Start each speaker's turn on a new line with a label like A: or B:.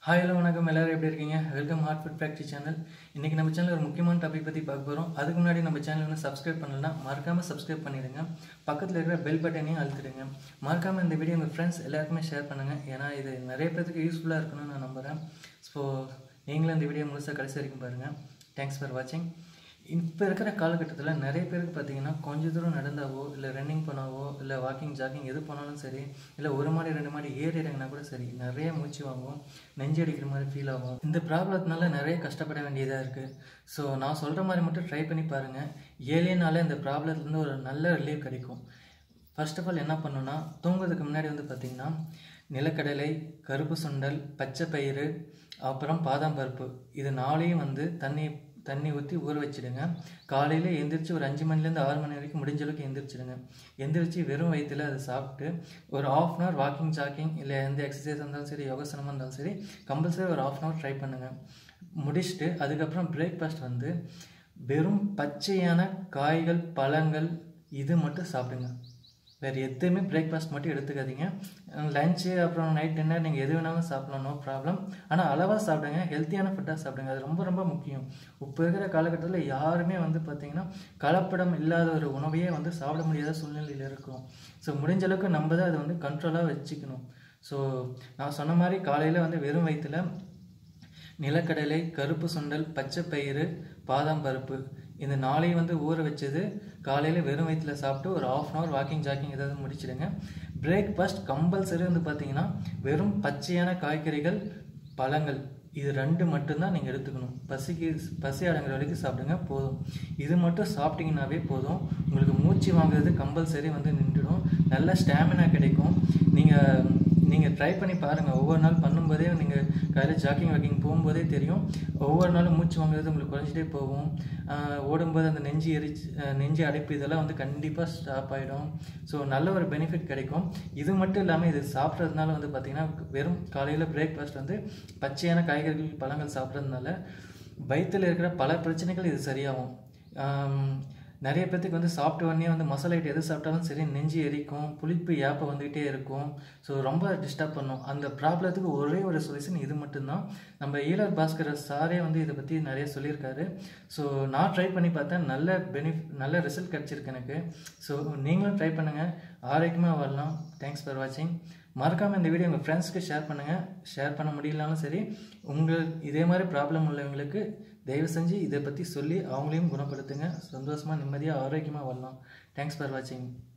A: hi hello வணக்கம் எல்லாரும் எப்படி இருக்கீங்க welcome heart food factory channel இன்றைக்கி நம்ம சேனல் ஒரு முக்கியமான டாபிக் பற்றி பார்க்க போகிறோம் அதுக்கு முன்னாடி நம்ம சேனல் வந்து சப்ஸ்கிரைப் பண்ணலன்னா மறக்காமல் சப்ஸ்கிரைப் பண்ணிடுங்க பக்கத்தில் இருக்கிற பெல் பட்டனையும் அழுத்திடுங்க மறக்காமல் இந்த வீடியோ உங்கள் ஃப்ரெண்ட்ஸ் எல்லாருக்குமே ஷேர் பண்ணுங்கள் ஏன்னா இது நிறைய பேருக்கு யூஸ்ஃபுல்லாக இருக்கணும்னு நான் நம்புகிறேன் ஸோ நீங்களும் இந்த வீடியோ முழுசாக கடைசி வரைக்கும் பாருங்கள் தேங்க்ஸ் ஃபார் வாட்சிங் இப்போ இருக்கிற காலகட்டத்தில் நிறைய பேருக்கு பார்த்தீங்கன்னா கொஞ்ச தூரம் நடந்தாவோ இல்லை ரன்னிங் பண்ணாவோ இல்லை வாக்கிங் ஜாக்கிங் எது பண்ணாலும் சரி இல்லை ஒரு மாடி ரெண்டு மாடி ஏறி இறங்கினா கூட சரி நிறைய மூச்சு வாங்கும் நெஞ்சு அடிக்கிற மாதிரி ஃபீல் ஆகும் இந்த ப்ராப்ளத்தினால நிறைய கஷ்டப்பட வேண்டியதாக இருக்குது ஸோ நான் சொல்கிற மாதிரி மட்டும் ட்ரை பண்ணி பாருங்கள் ஏழியனால இந்த ப்ராப்ளத்துலேருந்து ஒரு நல்ல ரிலீவ் கிடைக்கும் ஃபர்ஸ்ட் ஆஃப் ஆல் என்ன பண்ணணும்னா தூங்குறதுக்கு முன்னாடி வந்து பார்த்திங்கன்னா நிலக்கடலை கருப்பு சுண்டல் பச்சை பயிறு அப்புறம் பாதாம் பருப்பு இது நாளையும் வந்து தண்ணி தண்ணி ஊற்றி ஊற வச்சிடுங்க காலையில் எந்திரிச்சு ஒரு அஞ்சு மணிலேருந்து ஆறு மணி வரைக்கும் முடிஞ்ச அளவுக்கு எந்திரிச்சிடுங்க எந்திரிச்சு வெறும் வயிற்றில் அதை சாப்பிட்டு ஒரு half an hour walking jogging இல்லை எந்த எக்ஸசைஸ் இருந்தாலும் சரி யோகாசனமாக இருந்தாலும் சரி கம்பல்சரி ஒரு ஆஃப் அன் ஹவர் ட்ரை பண்ணுங்கள் முடிச்சுட்டு அதுக்கப்புறம் பிரேக்ஃபாஸ்ட் வந்து வெறும் பச்சையான காய்கள் பழங்கள் இது மட்டும் சாப்பிடுங்க வேறு எதுவுமே பிரேக்ஃபாஸ்ட் மட்டும் எடுத்துக்காதீங்க லஞ்சு அப்புறம் நைட் டின்னர் நீங்கள் எது வேணாலும் சாப்பிடலாம் நோ ப்ராப்ளம் ஆனால் அளவாக சாப்பிடுங்க ஹெல்த்தியான ஃபுட்டாக சாப்பிடுங்க அது ரொம்ப ரொம்ப முக்கியம் இப்போ இருக்கிற காலகட்டத்தில் யாருமே வந்து பார்த்திங்கன்னா கலப்படம் இல்லாத ஒரு உணவையே வந்து சாப்பிட முடியாத சூழ்நிலையில் இருக்கும் ஸோ முடிஞ்ச அளவுக்கு நம்ம தான் அதை வந்து கண்ட்ரோலாக வச்சுக்கணும் ஸோ நான் சொன்ன மாதிரி காலையில் வந்து வெறும் வயிற்றில் நிலக்கடலை கருப்பு சுண்டல் பச்சை பயிறு பாதாம் பருப்பு இந்த நாளையும் வந்து ஊற வச்சது காலையில் வெறும் வயிற்றில் சாப்பிட்டு ஒரு half an hour walking jogging ஏதாவது முடிச்சிடுங்க பிரேக்ஃபாஸ்ட் கம்பல்சரி வந்து பார்த்தீங்கன்னா வெறும் பச்சையான காய்கறிகள் பழங்கள் இது ரெண்டு மட்டும்தான் நீங்கள் எடுத்துக்கணும் பசிக்கு பசி அடங்குற வரைக்கும் சாப்பிடுங்க போதும் இது மட்டும் சாப்பிட்டீங்கன்னாவே போதும் உங்களுக்கு மூச்சு வாங்குறது கம்பல்சரி வந்து நின்றுடும் நல்ல ஸ்டாமினா கிடைக்கும் நீங்கள் நீங்கள் ட்ரை பண்ணி பாருங்கள் ஒவ்வொரு நாள் பண்ணும்போதே நீங்கள் காலையில் ஜாக்கிங் வாக்கிங் போகும்போதே தெரியும் ஒவ்வொரு நாளும் மூச்சு வாங்குறது உங்களுக்கு குறைஞ்சிட்டே போகும் ஓடும்போது அந்த நெஞ்சு எரிச்சு நெஞ்சு அடைப்பு இதெல்லாம் வந்து கண்டிப்பாக ஸ்டாப் ஆகிடும் ஸோ நல்ல ஒரு பெனிஃபிட் கிடைக்கும் இது மட்டும் இல்லாமல் இது சாப்பிட்றதுனால வந்து பார்த்திங்கன்னா வெறும் காலையில் பிரேக்ஃபாஸ்ட் வந்து பச்சையான காய்கறிகள் பழங்கள் சாப்பிட்றதுனால வயிற்றில் இருக்கிற பல பிரச்சனைகள் இது சரியாகும் நிறைய பேர்த்துக்கு வந்து சாப்பிட்ட உடனே வந்து மசாலா ஐட்டம் எது சாப்பிட்டாலும் சரி நெஞ்சு எரிக்கும் புளிப்பு ஏப்பை வந்துக்கிட்டே இருக்கும் ஸோ ரொம்ப டிஸ்டர்ப் பண்ணும் அந்த ப்ராப்ளத்துக்கு ஒரே ஒரு சொல்யூஷன் இது மட்டும்தான் நம்ம ஈழர் பாஸ்கர் சாரே வந்து இதை பற்றி நிறைய சொல்லியிருக்காரு ஸோ நான் ட்ரை பண்ணி பார்த்தேன் நல்ல பெனிஃப் நல்ல ரிசல்ட் கிடச்சிருக்கு எனக்கு ஸோ நீங்களும் ட்ரை பண்ணுங்கள் ஆரோக்கியமாக வரலாம் தேங்க்ஸ் ஃபார் வாட்சிங் மறக்காமல் இந்த வீடியோ உங்கள் ஃப்ரெண்ட்ஸ்க்கு ஷேர் பண்ணுங்கள் ஷேர் பண்ண முடியலனாலும் சரி உங்கள் இதே மாதிரி ப்ராப்ளம் உள்ளவங்களுக்கு தயவு செஞ்சு இதை பற்றி சொல்லி அவங்களையும் குணப்படுத்துங்க சந்தோஷமாக நிம்மதியாக ஆரோக்கியமாக வரலாம் தேங்க்ஸ் ஃபார் வாட்சிங்